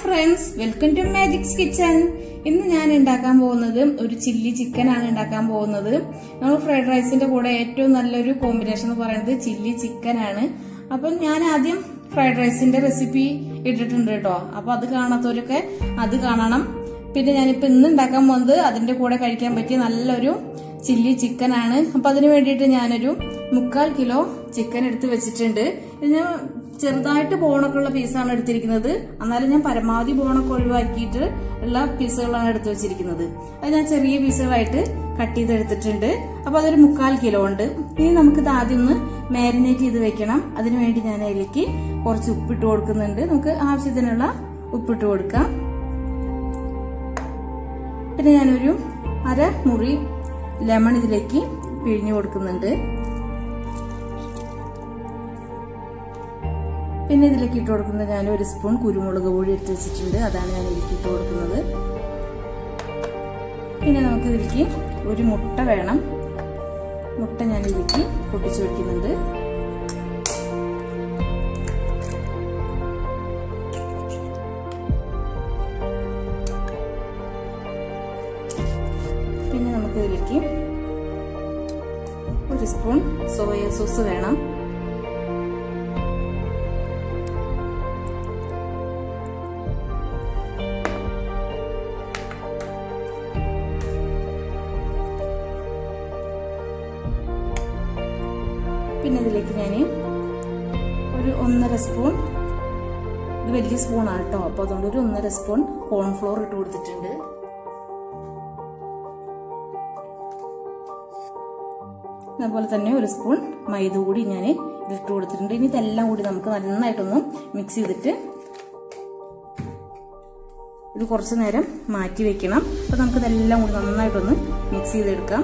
friends welcome to magics kitchen ഇന്ന് ഞാൻ ഉണ്ടാക്കാൻ പോകുന്നത് ഒരു ചില്ലി ചിക്കൻ ആണ് ഉണ്ടാക്കാൻ പോകുന്നത് നമ്മൾ ഫ്രൈഡ് റൈസിന്റെ കൂടെ ഏറ്റവും നല്ലൊരു കോമ്പിനേഷൻ എന്ന് പറയുന്നത് ചില്ലി ചിക്കൻ ആണ് അപ്പം ഞാൻ ആദ്യം ഫ്രൈഡ് റൈസിന്റെ റെസിപ്പി ഇട്ടിട്ടുണ്ട് കേട്ടോ അപ്പൊ അത് കാണാത്തവരൊക്കെ അത് കാണണം പിന്നെ ഞാനിപ്പോ ഇന്ന് ഉണ്ടാക്കാൻ പോകുന്നത് അതിന്റെ കൂടെ കഴിക്കാൻ പറ്റിയ നല്ലൊരു ചില്ലി ചിക്കൻ ആണ് അപ്പൊ അതിന് വേണ്ടിയിട്ട് ഞാനൊരു മുക്കാൽ കിലോ ചിക്കൻ എടുത്ത് വെച്ചിട്ടുണ്ട് ഇത് ഞാൻ ചെറുതായിട്ട് ബോണൊക്കെ ഉള്ള പീസാണ് എടുത്തിരിക്കുന്നത് എന്നാലും ഞാൻ പരമാവധി ബോണൊക്കെ ഒഴിവാക്കിയിട്ട് ഉള്ള പീസുകളാണ് എടുത്തു വെച്ചിരിക്കുന്നത് അത് ഞാൻ ചെറിയ പീസുകളായിട്ട് കട്ട് ചെയ്തെടുത്തിട്ടുണ്ട് അപ്പൊ അതൊരു മുക്കാൽ കിലോ ഉണ്ട് ഇനി നമുക്കിത് ആദ്യം ഒന്ന് മാരിനേറ്റ് ചെയ്ത് വെക്കണം അതിനു വേണ്ടി ഞാൻ അതിലേക്ക് കുറച്ച് ഉപ്പിട്ട് കൊടുക്കുന്നുണ്ട് നമുക്ക് ആവശ്യത്തിനുള്ള ഉപ്പിട്ട് കൊടുക്കാം പിന്നെ ഞാനൊരു അര മുറി ലെമൺ ഇതിലേക്ക് പിഴിഞ്ഞു കൊടുക്കുന്നുണ്ട് പിന്നെ ഇതിലേക്ക് ഇട്ട് കൊടുക്കുന്നത് ഞാൻ ഒരു സ്പൂൺ കുരുമുളക് പൊടി എടുത്ത് വെച്ചിട്ടുണ്ട് അതാണ് ഞാൻ ഇതിലേക്ക് ഇട്ട് കൊടുക്കുന്നത് പിന്നെ നമുക്ക് ഇതിലേക്ക് ഒരു മുട്ട വേണം മുട്ട ഞാൻ ഇതിലേക്ക് പൊട്ടിച്ചു വയ്ക്കുന്നുണ്ട് പിന്നെ നമുക്ക് ഇതിലേക്ക് ഒരു സ്പൂൺ സോയ സോസ് വേണം പിന്നെ ഇതിലേക്ക് ഞാൻ ഒരു ഒന്നര സ്പൂൺ ഇത് വലിയ സ്പൂണാണ് കേട്ടോ അപ്പോൾ അതുകൊണ്ട് ഒരു ഒന്നര സ്പൂൺ കോൺഫ്ലോർ ഇട്ട് കൊടുത്തിട്ടുണ്ട് അതുപോലെ തന്നെ ഒരു സ്പൂൺ മൈദ കൂടി ഞാൻ ഇതിട്ട് കൊടുത്തിട്ടുണ്ട് ഇനി ഇതെല്ലാം കൂടി നമുക്ക് നന്നായിട്ടൊന്ന് മിക്സ് ചെയ്തിട്ട് ഇത് കുറച്ച് നേരം മാറ്റി വെക്കണം അപ്പോൾ നമുക്ക് ഇതെല്ലാം കൂടി നന്നായിട്ടൊന്ന് മിക്സ് ചെയ്തെടുക്കാം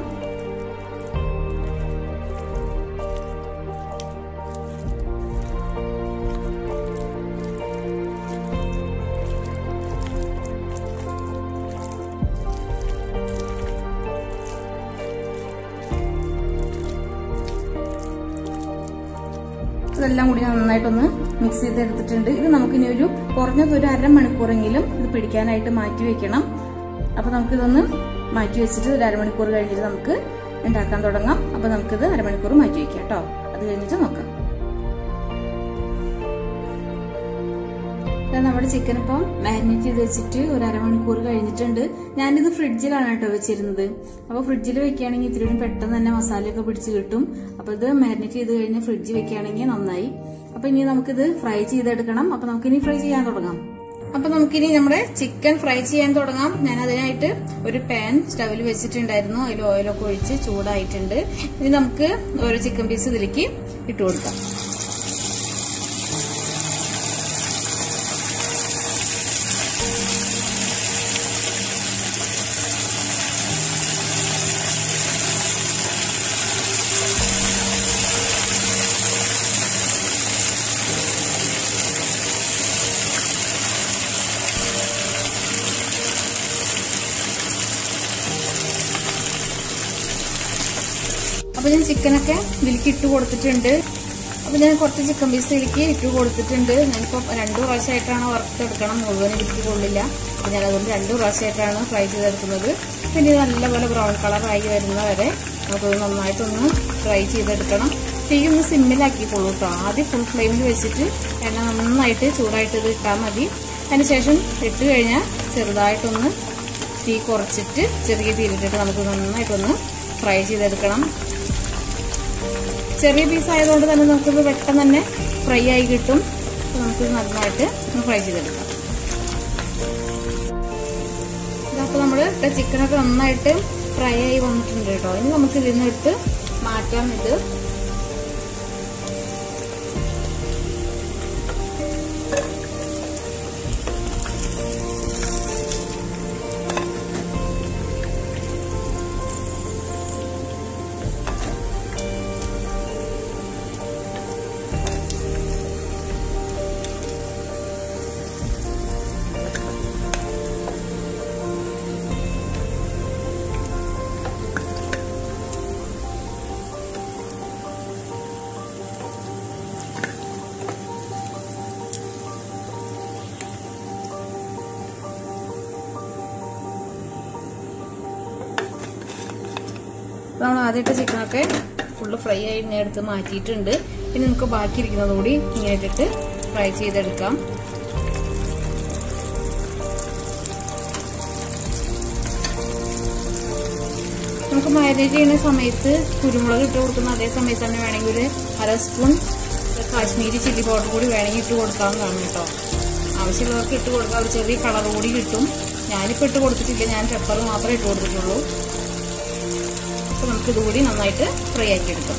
ഇതെല്ലാം കൂടി നന്നായിട്ടൊന്ന് മിക്സ് ചെയ്ത് എടുത്തിട്ടുണ്ട് ഇത് നമുക്കിനി ഒരു കുറഞ്ഞത് ഒരു അരമണിക്കൂറെങ്കിലും ഇത് പിടിക്കാനായിട്ട് മാറ്റി വെക്കണം അപ്പൊ നമുക്കിതൊന്ന് മാറ്റി വെച്ചിട്ട് ഒരു അരമണിക്കൂർ കഴിഞ്ഞിട്ട് നമുക്ക് ഉണ്ടാക്കാൻ തുടങ്ങാം അപ്പൊ നമുക്കിത് അരമണിക്കൂർ മാറ്റി വെക്കാം കേട്ടോ അത് കഴിഞ്ഞിട്ട് നോക്കാം നമ്മുടെ ചിക്കൻ ഇപ്പം മാരിനേറ്റ് ചെയ്ത് വെച്ചിട്ട് ഒരു അരമണിക്കൂർ കഴിഞ്ഞിട്ടുണ്ട് ഞാനിത് ഫ്രിഡ്ജിലാണ് കേട്ടോ വെച്ചിരുന്നത് അപ്പൊ ഫ്രിഡ്ജിൽ വെക്കുകയാണെങ്കിൽ ഇത്തിരി പെട്ടെന്ന് തന്നെ മസാലയൊക്കെ പിടിച്ച് കിട്ടും അപ്പൊ ഇത് മാരിനേറ്റ് ചെയ്ത് കഴിഞ്ഞ് ഫ്രിഡ്ജിൽ വെക്കുകയാണെങ്കിൽ നന്നായി അപ്പൊ ഇനി നമുക്കിത് ഫ്രൈ ചെയ്തെടുക്കണം അപ്പൊ നമുക്കിനി ഫ്രൈ ചെയ്യാൻ തുടങ്ങാം അപ്പൊ നമുക്കിനി നമ്മുടെ ചിക്കൻ ഫ്രൈ ചെയ്യാൻ തുടങ്ങാം ഞാൻ അതിനായിട്ട് ഒരു പാൻ സ്റ്റവിൽ വെച്ചിട്ടുണ്ടായിരുന്നു അതിൽ ഓയിലൊക്കെ ഒഴിച്ച് ചൂടായിട്ടുണ്ട് ഇനി നമുക്ക് ഓരോ ചിക്കൻ പീസ് ഇതിലേക്ക് ഇട്ട് കൊടുക്കാം അപ്പൊ ഞാൻ ചിക്കനൊക്കെ ഇതിലേക്ക് ഇട്ട് കൊടുത്തിട്ടുണ്ട് അപ്പൊ ഞാൻ കുറച്ച് ചിക്കൻ പീസ് ഇതിലേക്ക് ഇട്ട് കൊടുത്തിട്ടുണ്ട് ഞാനിപ്പോ രണ്ടു പ്രാവശ്യമായിട്ടാണ് വറുത്തെടുക്കണം മുഴുവൻ ഇതിലേക്ക് കൊള്ളില്ല അപ്പൊ ഞാൻ അതുകൊണ്ട് രണ്ടു പ്രാവശ്യമായിട്ടാണ് ഫ്രൈ ചെയ്തെടുക്കുന്നത് പിന്നെ ഇത് നല്ലപോലെ ബ്രൗൺ കളറായി വരുന്ന വരെ നമുക്കത് നന്നായിട്ടൊന്ന് ഫ്രൈ ചെയ്തെടുക്കണം തീ ഒന്ന് സിമ്മിലാക്കിക്കോളൂ കേട്ടോ ആദ്യം ഫുൾ ഫ്ലെയിമിൽ വെച്ചിട്ട് എണ്ണ നന്നായിട്ട് ചൂടായിട്ട് ഇത് ഇട്ടാൽ മതി അതിനുശേഷം ഇട്ട് കഴിഞ്ഞാൽ ചെറുതായിട്ടൊന്ന് തീ കുറച്ചിട്ട് ചെറിയ തീയിലിട്ടിട്ട് നമുക്ക് നന്നായിട്ടൊന്ന് ഫ്രൈ ചെയ്തെടുക്കണം ചെറിയ പീസ് ആയതുകൊണ്ട് തന്നെ നമുക്കിത് പെട്ടെന്ന് തന്നെ ഫ്രൈ ആയി കിട്ടും നമുക്ക് നന്നായിട്ട് ഫ്രൈ ചെയ്തെടുക്കാം ഇതപ്പോൾ നമ്മൾ ചിക്കനൊക്കെ നന്നായിട്ട് ഫ്രൈ ആയി വന്നിട്ടുണ്ട് കേട്ടോ ഇനി നമുക്ക് ഇതിൽ നിന്ന് എടുത്ത് മാറ്റാം ഇത് ആദ്യത്തെ ചിക്കനൊക്കെ ഫുള്ള് ഫ്രൈ ആയി ഞാൻ എടുത്ത് മാറ്റിയിട്ടുണ്ട് ഇനി നമുക്ക് ബാക്കി ഇരിക്കുന്നത് കൂടി ഇങ്ങനെ ഇട്ടിട്ട് ഫ്രൈ ചെയ്തെടുക്കാം നമുക്ക് മാരിനേറ്റ് ചെയ്യുന്ന സമയത്ത് കുരുമുളക് ഇട്ട് കൊടുക്കുന്ന അതേ സമയത്ത് തന്നെ വേണമെങ്കിൽ ഒരു അര സ്പൂൺ കാശ്മീരി ചില്ലി പൗഡർ കൂടി വേണമെങ്കിൽ ഇട്ട് കൊടുക്കാവുന്നതാണ് കേട്ടോ ആവശ്യമുള്ളവർക്ക് ഇട്ട് കൊടുക്കാം ഒരു ചെറിയ കളർ കൂടി കിട്ടും ഞാനിപ്പോൾ ഇട്ട് കൊടുത്തിട്ടില്ല ഞാൻ പെപ്പർ മാത്രമേ ഇട്ട് കൊടുത്തിട്ടുള്ളൂ അപ്പോൾ നമുക്ക് ഇതുകൂടി നന്നായിട്ട് ഫ്രൈ ആക്കി എടുക്കാം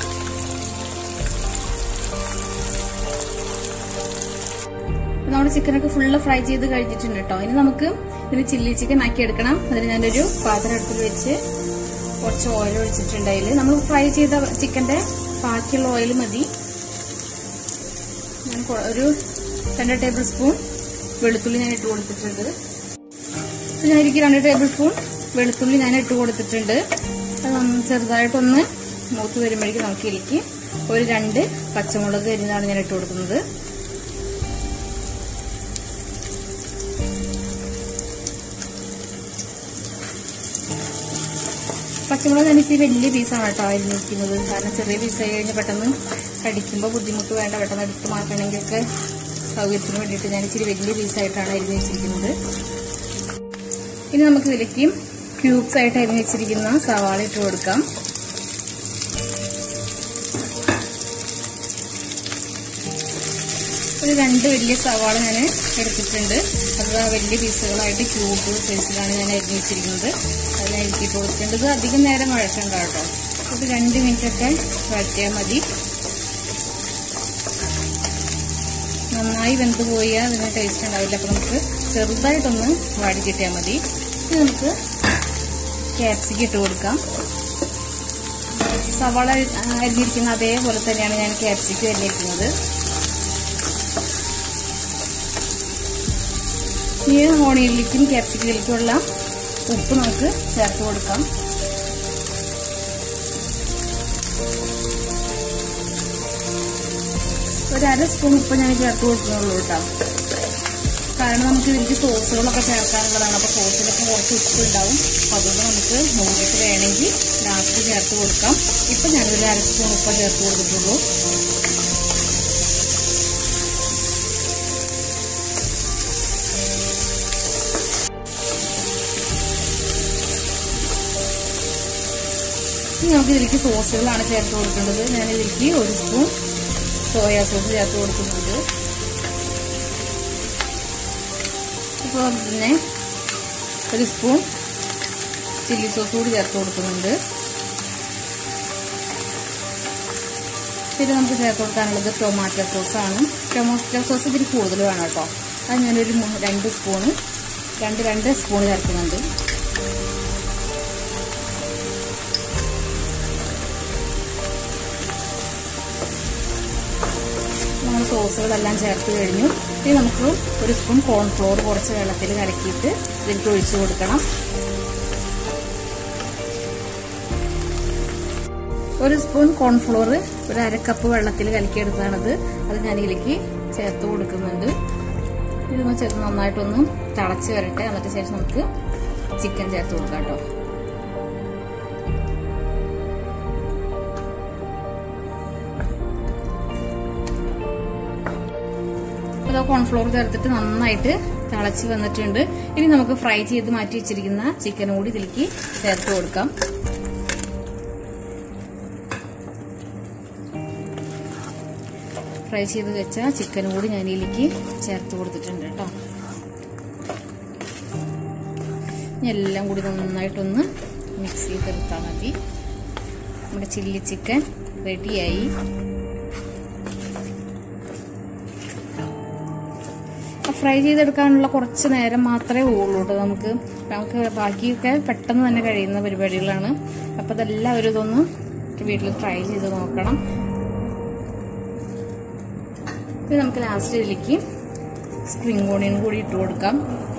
നമ്മുടെ ചിക്കനൊക്കെ ഫുള്ള് ഫ്രൈ ചെയ്ത് കഴിഞ്ഞിട്ടുണ്ട് കേട്ടോ ഇനി നമുക്ക് ഇത് ചില്ലി ചിക്കൻ ആക്കി എടുക്കണം അതിന് ഞാനൊരു പാത്രം അടുപ്പിൽ വെച്ച് കുറച്ച് ഓയിൽ ഒഴിച്ചിട്ടുണ്ട് അതിൽ നമ്മൾ ഫ്രൈ ചെയ്ത ചിക്കന്റെ ബാക്കിയുള്ള ഓയിൽ മതി ഞാൻ ഒരു രണ്ട് ടേബിൾ സ്പൂൺ വെളുത്തുള്ളി ഞാൻ ഇട്ട് കൊടുത്തിട്ടുണ്ട് ഞാൻ എനിക്ക് രണ്ട് ടേബിൾ സ്പൂൺ വെളുത്തുള്ളി ഞാൻ ഇട്ട് കൊടുത്തിട്ടുണ്ട് അത് ചെറുതായിട്ടൊന്ന് മൂത്ത് വരുമ്പോഴേക്കും നമുക്ക് ഇതിലേക്ക് ഒരു രണ്ട് പച്ചമുളക് അരിഞ്ഞാണ് ഞാൻ ഇട്ട് കൊടുക്കുന്നത് പച്ചമുളക് ഞാൻ ഇച്ചിരി വലിയ പീസാണ് കേട്ടോ അരിഞ്ഞിരിക്കുന്നത് കാരണം ചെറിയ പീസായി കഴിഞ്ഞാൽ പെട്ടെന്ന് കടിക്കുമ്പോൾ ബുദ്ധിമുട്ട് വേണ്ട പെട്ടെന്ന് എടുത്ത് മാറ്റണമെങ്കിലൊക്കെ സൗകര്യത്തിന് വേണ്ടിയിട്ട് ഞാൻ ഇച്ചിരി വലിയ പീസായിട്ടാണ് അരിഞ്ഞ് വെച്ചിരിക്കുന്നത് ഇനി നമുക്ക് ഇതിലേക്ക് ക്യൂബ്സ് ആയിട്ട് അരിഞ്ഞ് വെച്ചിരിക്കുന്ന സവാള ഇട്ട് കൊടുക്കാം ഒരു രണ്ട് വലിയ സവാള ഞാൻ എടുത്തിട്ടുണ്ട് അത് വലിയ പീസുകളായിട്ട് ക്യൂബ് സൈസിലാണ് ഞാൻ അരിഞ്ഞ് വെച്ചിരിക്കുന്നത് അത് ഞാൻ എനിക്ക് കൊടുക്കേണ്ടത് അധികം നേരം വഴക്കണ്ട കേട്ടോ ഒരു രണ്ട് മിനിറ്റ് ഒക്കെ വഴറ്റിയാൽ മതി നന്നായി വെന്ത് പോയാൽ അതിന് ടേസ്റ്റ് ഉണ്ടാവില്ല അപ്പോൾ നമുക്ക് ചെറുതായിട്ടൊന്ന് വാടി കിട്ടിയാൽ മതി ഇനി നമുക്ക് ക്യാപ്സിക്കം ഇട്ട് കൊടുക്കാം സവാള അരിഞ്ഞിരിക്കുന്ന അതേപോലെ തന്നെയാണ് ഞാൻ ക്യാപ്സിക്കം അരിഞ്ഞിരിക്കുന്നത് ഈ ഓണിയലിലേക്കും ക്യാപ്സിക്കലിലേക്കുള്ള ഉപ്പ് നമുക്ക് ചേർത്ത് കൊടുക്കാം ഒരു അര സ്പൂൺ ഉപ്പ് ഞാൻ ചേർത്ത് കൊടുക്കുന്നുള്ളൂ കേട്ടോ കാരണം നമുക്ക് ഇതിലേക്ക് സോസുകളൊക്കെ ചേർക്കാനുള്ളതാണ് അപ്പോൾ സോസിലൊക്കെ കുറച്ച് ഉപ്പ് ഉണ്ടാവും അപ്പോൾ അതുകൊണ്ട് നമുക്ക് നോക്കിയിട്ട് വേണമെങ്കിൽ ലാസ്റ്റ് ചേർത്ത് കൊടുക്കാം ഇപ്പം ഞാനൊരു അര സ്പൂൺ ഉപ്പ് ചേർത്ത് കൊടുത്തിട്ടുള്ളൂ ഇനി നമുക്ക് ഇതിലേക്ക് സോസുകളാണ് ചേർത്ത് കൊടുക്കേണ്ടത് ഞാൻ ഇതിലേക്ക് ഒരു സ്പൂൺ സോയാ സോസ് ചേർത്ത് കൊടുക്കുന്നുണ്ട് ഇപ്പോൾ പിന്നെ ഒരു സ്പൂൺ ചില്ലി സോസ് കൂടി ചേർത്ത് കൊടുക്കുന്നുണ്ട് പിന്നെ നമുക്ക് ചേർത്ത് കൊടുക്കാനുള്ളത് ടൊമാറ്റോ സോസാണ് ടൊമാറ്റോ സോസ് ഇതിൽ കൂടുതൽ വേണം കേട്ടോ അത് ഞാനൊരു രണ്ട് സ്പൂണ് രണ്ട് രണ്ട് സ്പൂൺ ചേർക്കുന്നുണ്ട് നമ്മൾ സോസുകളെല്ലാം ചേർത്ത് കഴിഞ്ഞു ഇനി നമുക്ക് ഒരു സ്പൂൺ കോൺഫ്ലോർ കുറച്ച് വെള്ളത്തിൽ കലക്കിയിട്ട് ഇതിലേക്ക് ഒഴിച്ചു കൊടുക്കണം ഒരു സ്പൂൺ കോൺഫ്ലോർ ഒരു അര കപ്പ് വെള്ളത്തിൽ കലക്കിയെടുത്താണത് അത് ഞാൻ ഇതിലേക്ക് ചേർത്ത് കൊടുക്കുന്നുണ്ട് ഇതൊന്ന് ചേർത്ത് നന്നായിട്ടൊന്ന് തിളച്ച് വരട്ടെ എന്നിട്ട് ശേഷം നമുക്ക് ചിക്കൻ ചേർത്ത് കൊടുക്കാം കേട്ടോ അത് കോൺഫ്ലോർ ചേർത്തിട്ട് നന്നായിട്ട് തിളച്ച് വന്നിട്ടുണ്ട് ഇനി നമുക്ക് ഫ്രൈ ചെയ്ത് മാറ്റി വെച്ചിരിക്കുന്ന ചിക്കൻ കൂടി ഇതിലേക്ക് ചേർത്ത് കൊടുക്കാം ഫ്രൈ ചെയ്ത് വെച്ച ചിക്കൻ കൂടി ഞാൻ ഇതിലേക്ക് ചേർത്ത് കൊടുത്തിട്ടുണ്ട് കേട്ടോ ഇനി എല്ലാം കൂടി നന്നായിട്ടൊന്ന് മിക്സ് ചെയ്തെടുത്താൽ മതി നമ്മുടെ ചില്ലി ചിക്കൻ റെഡിയായി ഫ്രൈ ചെയ്തെടുക്കാനുള്ള കുറച്ച് നേരം മാത്രമേ ഉള്ളൂ കേട്ടോ നമുക്ക് നമുക്ക് ബാക്കിയൊക്കെ പെട്ടെന്ന് തന്നെ കഴിയുന്ന പരിപാടികളാണ് അപ്പോൾ അതെല്ലാവരും ഇതൊന്ന് വീട്ടിൽ ട്രൈ ചെയ്ത് നോക്കണം ഇത് നമുക്ക് ലാസ്റ്റ് ഇതിലേക്ക് സ്പ്രിംഗ് ഓണിയൻ കൂടി ഇട്ട് കൊടുക്കാം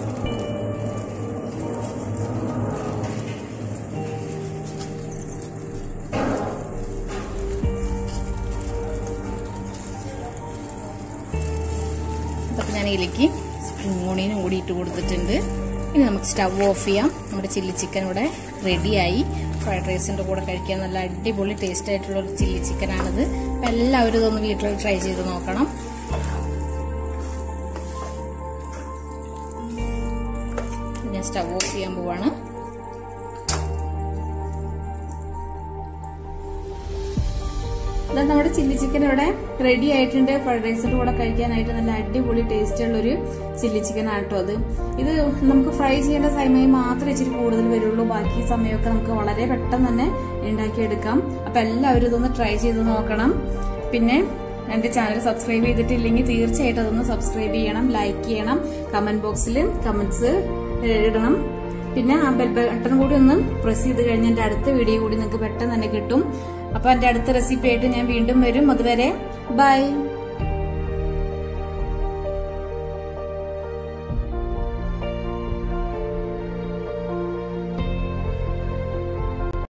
അതൊക്കെ ഞാൻ ഇതിലേക്ക് സ്പ്രിംഗ് ഓണിയനും കൂടി ഇട്ട് കൊടുത്തിട്ടുണ്ട് ഇനി നമുക്ക് സ്റ്റവ് ഓഫ് ചെയ്യാം നമ്മുടെ ചില്ലി ചിക്കൻ ഇവിടെ റെഡിയായി ഫ്രൈഡ് റൈസിന്റെ കൂടെ കഴിക്കാൻ നല്ല അടിപൊളി ടേസ്റ്റ് ആയിട്ടുള്ള ഒരു ചില്ലി ചിക്കൻ ആണിത് അപ്പൊ എല്ലാവരും ഇതൊന്ന് വീട്ടിൽ ട്രൈ ചെയ്ത് നോക്കണം ഞാൻ സ്റ്റവ് ഓഫ് ചെയ്യാൻ പോവാണ് ഇതാ നമ്മുടെ ചില്ലി ചിക്കൻ ഇവിടെ റെഡി ആയിട്ടുണ്ട് ഫ്രൈഡ് റൈസിന്റെ കൂടെ കഴിക്കാനായിട്ട് നല്ല അടിപൊളി ടേസ്റ്റ് ഉള്ള ഒരു ചില്ലി ചിക്കൻ ആട്ടോ അത് ഇത് നമുക്ക് ഫ്രൈ ചെയ്യേണ്ട സമയം മാത്രമേ ഇച്ചിരി കൂടുതൽ വരുള്ളൂ ബാക്കി സമയമൊക്കെ നമുക്ക് വളരെ പെട്ടെന്ന് തന്നെ ഉണ്ടാക്കിയെടുക്കാം അപ്പൊ എല്ലാവരും ഇതൊന്ന് ട്രൈ ചെയ്ത് നോക്കണം പിന്നെ എന്റെ ചാനൽ സബ്സ്ക്രൈബ് ചെയ്തിട്ടില്ലെങ്കിൽ തീർച്ചയായിട്ടും അതൊന്ന് സബ്സ്ക്രൈബ് ചെയ്യണം ലൈക്ക് ചെയ്യണം കമന്റ് ബോക്സിൽ കമന്റ്സ് ഇടണം പിന്നെ ആ ബെൽ ബട്ടൺ കൂടി ഒന്ന് പ്രസ് ചെയ്ത് കഴിഞ്ഞാൽ എന്റെ അടുത്ത വീഡിയോ കൂടി നിങ്ങൾക്ക് പെട്ടെന്ന് തന്നെ കിട്ടും അപ്പൊ എന്റെ അടുത്ത റെസിപ്പി ആയിട്ട് ഞാൻ വീണ്ടും വരും അതുവരെ ബൈ